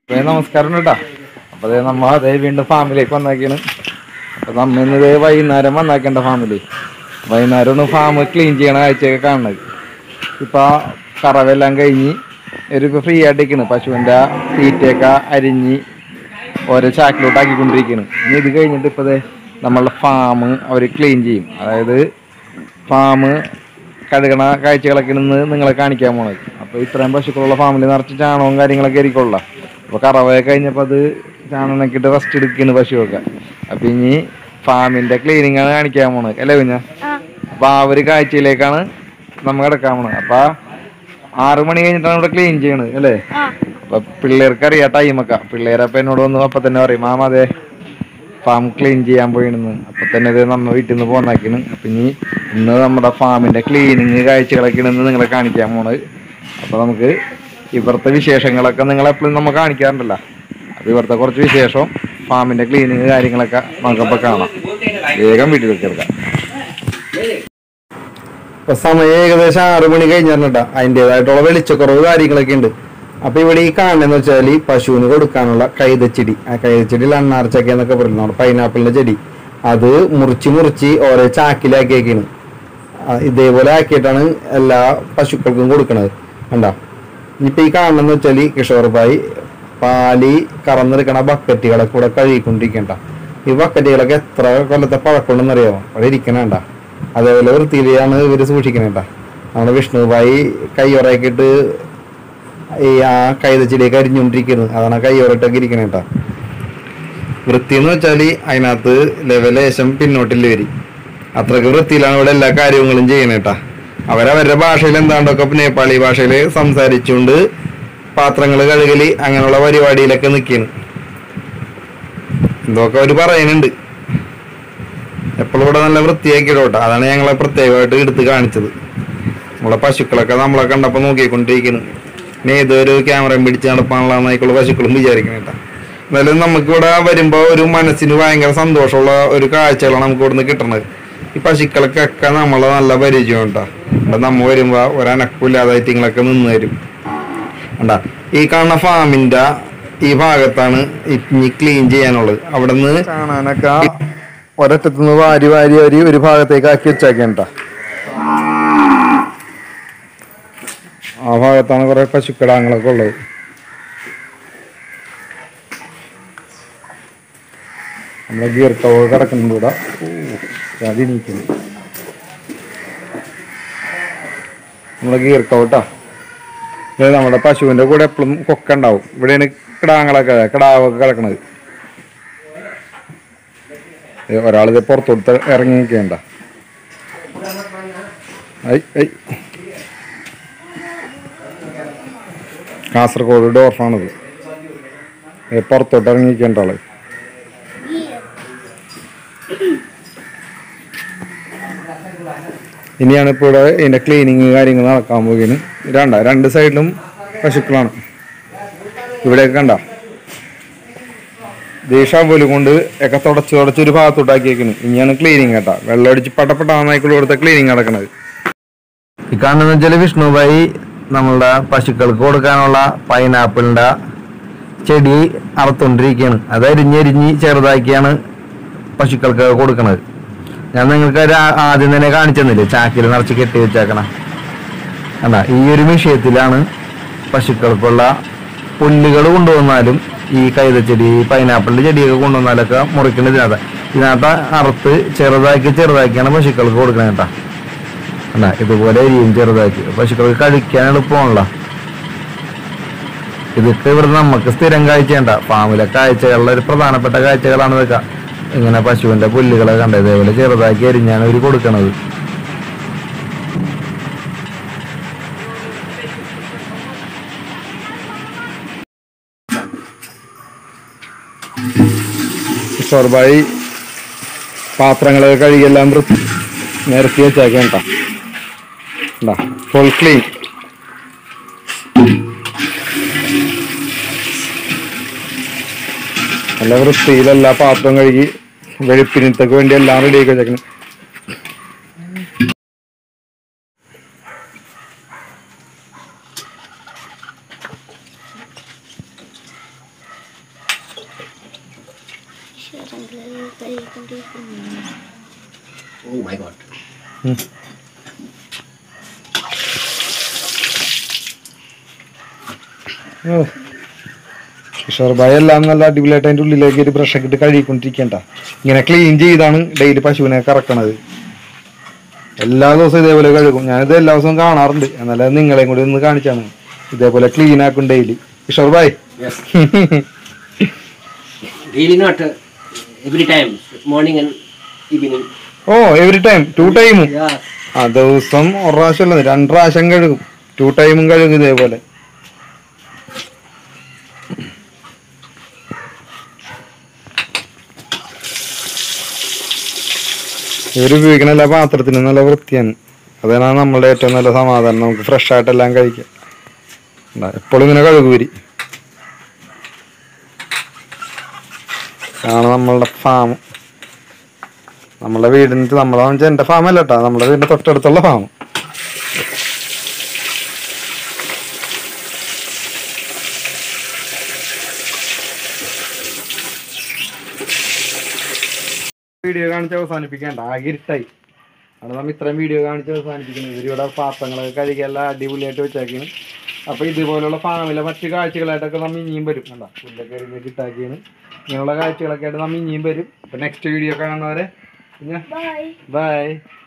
ഏ, നമസ്കാരം കേട്ടാ അപ്പൊ ദേ നമ്മ അതേ വീണ്ടും ഫാമിലേക്ക് വന്നാക്കിയാണ് അപ്പൊ നമ്മ ഇന്ന് ദേ വൈകുന്നേരം വന്നാക്കേണ്ട ഫാമിലി വൈകുന്നേരം ഒന്ന് ഫാം ക്ലീൻ ചെയ്യണ കാഴ്ചയൊക്കെ കാണുന്നത് ഇപ്പൊ കറവെല്ലാം കഴിഞ്ഞ് ഒരു ഫ്രീ ആയിട്ടിരിക്കണ് പശുവിന്റെ തീറ്റയൊക്കെ അരിഞ്ഞ് ഓരോ ചാക്കിലോട്ട് ആക്കിക്കൊണ്ടിരിക്കുകയാണ് ഇനി ഇത് കഴിഞ്ഞിട്ട് ഇപ്പൊ ദേ നമ്മളുടെ ഫാം അവർ ക്ലീൻ ചെയ്യും അതായത് ഫാം കഴുകണ കാഴ്ചകളൊക്കെ ഇന്ന് നിങ്ങളെ കാണിക്കാൻ പോണത് അപ്പൊ ഇത്രയും പശുക്കളുള്ള ഫാമിൽ നിറച്ച് ചാണകവും കാര്യങ്ങളൊക്കെ ആയിരിക്കുള്ള അപ്പൊ കറവയൊക്കെ കഴിഞ്ഞപ്പോ അത് ചാണകമൊക്കെ ഇട്ട് റെസ്റ്റ് എടുക്കുന്നു പശുവൊക്കെ അപ്പൊ ഇനി ഫാമിന്റെ ക്ലീനിങ് ആണ് കാണിക്കാൻ പോണത് അല്ലേ കുഞ്ഞ അപ്പൊ ആ ഒരു കാഴ്ചയിലേക്കാണ് നമ്മൾ കിടക്കാൻ പോണത് അപ്പൊ ആറു മണി കഴിഞ്ഞിട്ടാണ് ഇവിടെ ക്ലീൻ ചെയ്യണത് അല്ലേ അപ്പൊ പിള്ളേർക്ക് അറിയാം ടൈമൊക്കെ പിള്ളേരപ്പൊ എന്നോട് വന്ന് അപ്പൊ തന്നെ പറയും മാമ അതെ ഫാം ക്ലീൻ ചെയ്യാൻ പോയിന്ന് അപ്പൊ തന്നെ ഇത് നമ്മ വീട്ടിൽ നിന്ന് പോന്നാക്കിന് അപ്പൊ ഇനി ഇന്ന് നമ്മുടെ ഫാമിന്റെ ക്ലീനിങ് കാഴ്ചകളൊക്കെ ഇന്ന് നിങ്ങളെ കാണിക്കാൻ പോണത് അപ്പൊ നമുക്ക് ഇവിടുത്തെ വിശേഷങ്ങളൊക്കെ നിങ്ങൾ എപ്പോഴും നമ്മൾ കാണിക്കാറുണ്ടല്ലോ അത് ഇവിടുത്തെ കുറച്ച് വിശേഷം ഫാമിന്റെ ക്ലീനിങ് കാര്യങ്ങളൊക്കെ നമുക്കപ്പോ കാണാം വേഗം വീട്ടിലേക്ക് എടുക്കാം ഇപ്പൊ സമയം ഏകദേശം ആറു മണി കഴിഞ്ഞിട്ടാ അതിൻ്റെതായിട്ടുള്ള വെളിച്ചക്കുറവ് കാര്യങ്ങളൊക്കെ ഉണ്ട് അപ്പൊ ഇവിടെ ഈ കാണുന്നതെന്ന് വെച്ചാൽ ഈ പശുവിന് കൊടുക്കാനുള്ള കൈതച്ചെടി ആ കൈതച്ചെടിയിൽ അണ്ണാർച്ചക്ക എന്നൊക്കെ പറയുന്നത് നമ്മുടെ പൈനാപ്പിളിന്റെ ചെടി അത് മുറിച്ച് മുറിച്ച് ഓരോ ചാക്കിലാക്കിയേക്കാണ് ആ, ഇതേപോലെ ആക്കിയിട്ടാണ് എല്ലാ പശുക്കൾക്കും കൊടുക്കണത് കണ്ടാ ഇനിയിപ്പോ ഈ കാണുന്നതെന്ന് വെച്ചാൽ കിഷോർ ഭായി പാലി കറന്നെടുക്കണ ബക്കറ്റുകളൊക്കെ കൂടെ കഴുകിക്കൊണ്ടിരിക്കണ്ട ഈ ബക്കറ്റുകളൊക്കെ എത്ര കൊല്ലത്തെ പഴക്കമുണ്ടെന്ന് അറിയാമോ അവിടെ ഇരിക്കണണ്ട അതേപോലെ വൃത്തിയിലാണ് ഇവര് സൂക്ഷിക്കണേണ്ട നമ്മുടെ വിഷ്ണുഭായി കയ്യൊറയൊക്കെ ഈ ആ കൈതച്ചെടിയൊക്കെ അരിഞ്ഞുകൊണ്ടിരിക്കുന്നത് അതാണ് ആ കയ്യോറട്ടൊക്കെ ഇരിക്കണേട്ടാ വൃത്തി എന്ന് വെച്ചാൽ അതിനകത്ത് ലെവലേശം പിന്നോട്ടില്ല വരി അത്രക്ക് വൃത്തിയിലാണ് ഇവിടെ എല്ലാ കാര്യങ്ങളും ചെയ്യണേട്ടാ അവരവരുടെ ഭാഷയിൽ എന്താണ്ടൊക്കെ നേപ്പാളി ഭാഷയിൽ സംസാരിച്ചുകൊണ്ട് പാത്രങ്ങൾ കഴുകല് അങ്ങനെയുള്ള പരിപാടിയിലൊക്കെ നിൽക്കുകയാണ് എന്തൊക്കെ അവർ പറയുന്നുണ്ട് എപ്പോഴും ഇവിടെ നല്ല വൃത്തിയാക്കിയിടോട്ടെ അതാണ് ഞങ്ങളെ പ്രത്യേകമായിട്ട് എടുത്ത് കാണിച്ചത് നമ്മളെ പശുക്കളൊക്കെ നമ്മളെ കണ്ടപ്പോൾ നോക്കിക്കൊണ്ടിരിക്കുന്നു ഇനി ഏതൊരു ക്യാമറയും പിടിച്ച് നടപ്പാനുള്ള പശുക്കളും വിചാരിക്കണേട്ടാ എന്നാലും നമുക്കിവിടെ വരുമ്പോൾ ഒരു മനസ്സിന് ഭയങ്കര സന്തോഷമുള്ള ഒരു കാഴ്ചകളാണ് നമുക്ക് ഇവിടുന്ന് കിട്ടുന്നത് ഈ പശുക്കൾക്കൊക്കെ നമ്മളെ നല്ല പരിചയം കേട്ടോ ഇവിടെ നമ്മ വരുമ്പോൾ ഒരനക്കില്ലാതെ ഇങ്ങളൊക്കെ നിന്ന് തരും കണ്ടാ ഈ കാണുന്ന ഫാമിന്റെ ഈ ഭാഗത്താണ് ഇനി ക്ലീൻ ചെയ്യാനുള്ളത് അവിടെ നിന്ന് കാണാനൊക്കെ ഒരറ്റത്തുനിന്ന് വാരി വാരി വാരി ഒരു ഭാഗത്തേക്ക് ആക്കി വെച്ചേക്കേണ്ട ആ ഭാഗത്താണ് കുറെ പശുക്കിടാങ്ങളൊക്കെ ഉള്ളത് നമ്മളെ ഗിയർ കവർ കിടക്കുന്നുണ്ട് ഇവിടെ അത് നീക്കുന്നു നമ്മളെ ഗിയർ കവട്ടാ ഇത് നമ്മുടെ പശുവിന്റെ കൂടെ എപ്പോഴും കൊക്ക ഉണ്ടാവും ഇവിടെയാണ് കിടാങ്ങളൊക്കെ കിടാവൊക്കെ കിടക്കണത് ഒരാളിത് പുറത്തോട്ട് ഇറങ്ങി നിൽക്കേണ്ട ഐ ഐ കാസർഗോഡ് ഡോർഫാണിത് ഏ, പുറത്തോട്ട് ഇറങ്ങി നിൽക്കേണ്ട ആള് ഇനിയാണ് ഇപ്പോൾ ഇവിടെ ഇതിന്റെ ക്ലീനിങ് കാര്യങ്ങൾ നടക്കാൻ പോകുകയാണ് രണ്ട രണ്ട് സൈഡിലും പശുക്കളാണ് ഇവിടെയൊക്കെ കണ്ട ദേഷ്യം പോലും കൊണ്ട് ഒക്കെ തുടച്ച് തുടച്ച് ഒരു ഭാഗത്തോട്ടാക്കിയേക്കുന്നു ഇനിയാണ് ക്ലീനിങ് കേട്ടാ വെള്ളം അടിച്ച് പട്ടപ്പെട്ടാന്നായിക്കുള്ള ഇവിടുത്തെ ക്ലീനിങ് നടക്കണത് ഈ കാണുന്ന വെച്ചാൽ വിഷ്ണുഭായി നമ്മളുടെ പശുക്കൾക്ക് കൊടുക്കാനുള്ള പൈനാപ്പിളിന്റെ ചെടി അറുത്തോണ്ടിരിക്കുകയാണ് അത് അരിഞ്ഞരിഞ്ഞ് ചെറുതാക്കിയാണ് പശുക്കൾക്ക് കൊടുക്കണത് ഞാൻ നിങ്ങൾക്ക് ഒരു ആ- ആദ്യം തന്നെ കാണിച്ചു തന്നില്ലേ ചാക്കിൽ നിറച്ച് കെട്ടി വെച്ചേക്കണ അല്ല ഈ ഒരു വിഷയത്തിലാണ് പശുക്കൾക്കുള്ള പുല്ലുകൾ കൊണ്ടുവന്നാലും ഈ കൈതച്ചെടി പൈനാപ്പിളിന്റെ ചെടിയൊക്കെ കൊണ്ടുവന്നാലൊക്കെ മുറിക്കുന്നത് ഇതിനകത്ത് ഇതിനകത്ത് അറുത്ത് ചെറുതാക്കി ചെറുതാക്കിയാണ് പശുക്കൾക്ക് കൊടുക്കണത് കേട്ടാ അല്ല ഇതുപോലെ അരിയും ചെറുതാക്കി പശുക്കൾക്ക് കഴിക്കാൻ എളുപ്പമാണല്ലോ ഇതൊക്കെ ഇവിടെ നമുക്ക് സ്ഥിരം കാഴ്ചയുണ്ട ഫാമിലെ കാഴ്ചകളിലെ ഒരു പ്രധാനപ്പെട്ട കാഴ്ചകളാണ് ഇതൊക്കെ ഇങ്ങനെ പശുവിന്റെ പുല്ലുകളെ കണ്ട ഇതേപോലെ ചെറുതാക്കി അരിഞ്ഞാണ് ഇവര് കൊടുക്കണത് ഷോർബായി പാത്രങ്ങളൊക്കെ കഴുകിയെല്ലാം വൃത്തി നിരത്തി വെച്ചേക്കേണ്ട ഫുൾ ക്ലീൻ നല്ല വൃത്തിയിൽ എല്ലാ പാത്രവും കഴുകി വെളുപ്പിനത്തേക്ക് വേണ്ടി എല്ലാം റെഡി ആക്കി വെച്ചേക്കണം Oh my god. Kishore bhai എല്ലാം നല്ല അടിപൊളിയായിട്ട് അതിന്റെ ഉള്ളിലേക്ക് ഒരു ബ്രഷൊക്കെ ഇട്ട് കഴുകിക്കൊണ്ടിരിക്കണ്ട ഇങ്ങനെ ക്ലീൻ ചെയ്താണ് ഡെയിലി പശുവിനെ കറക്കണത് എല്ലാ ദിവസവും ഇതേപോലെ കഴുകും ഞാനിത് എല്ലാ ദിവസവും കാണാറുണ്ട് എന്നാലും അത് നിങ്ങളെയും കൂടി ഒന്ന് കാണിച്ചാണ് ഇതേപോലെ ക്ലീൻ ആക്കും daily Kishore bhai Yes. Really not uh, every time. Morning and evening. ഓ എവറി ടൈം ടു ടൈമും Yeah. ആ ദിവസം ഒരു പ്രാവശ്യം അല്ല രണ്ട് പ്രാവശ്യം കഴുകും ടു ടൈമും കഴുകും ഇതേപോലെ ഇവർ ഉപയോഗിക്കുന്ന എല്ലാ പാത്രത്തിനും നല്ല വൃത്തിയാണ് അതാണ് നമ്മളുടെ ഏറ്റവും നല്ല സമാധാനം നമുക്ക് ഫ്രഷ് ആയിട്ടെല്ലാം കഴിക്കാം എപ്പോഴും ഇങ്ങനെ കഴുകൂരി ആണ് നമ്മളുടെ ഫാം നമ്മളെ വീടിന് നമ്മളെ എന്റെ ഫാം അല്ല കേട്ടോ നമ്മുടെ വീടിന്റെ തൊട്ടടുത്തുള്ള ഫാം വീഡിയോ കാണിച്ച് അവസാനിപ്പിക്കേണ്ട ആകെ ഇരുട്ടായി ആണ് നമ്മൾ ഇത്രയും വീഡിയോ കാണിച്ച് അവസാനിപ്പിക്കുന്നത് ഇവരിവിടെ പാത്രങ്ങളൊക്കെ കഴുകി എല്ലാം അടിപൊളിയായിട്ട് വെച്ചേക്കാണ് അപ്പൊ ഇതുപോലുള്ള ഫാമിലെ മറ്റു കാഴ്ചകളായിട്ടൊക്കെ നമ്മൾ ഇനിയും വരും അല്ല പുല്ലൊക്കെ എറിഞ്ഞ് ഇട്ടാക്കിയാണ് ഇങ്ങനെയുള്ള കാഴ്ചകളൊക്കെ ആയിട്ട് നമ്മൾ ഇനിയും വരും അപ്പൊ നെക്സ്റ്റ് വീഡിയോ കാണുന്നവരെ പിന്നെ Bye. ബൈ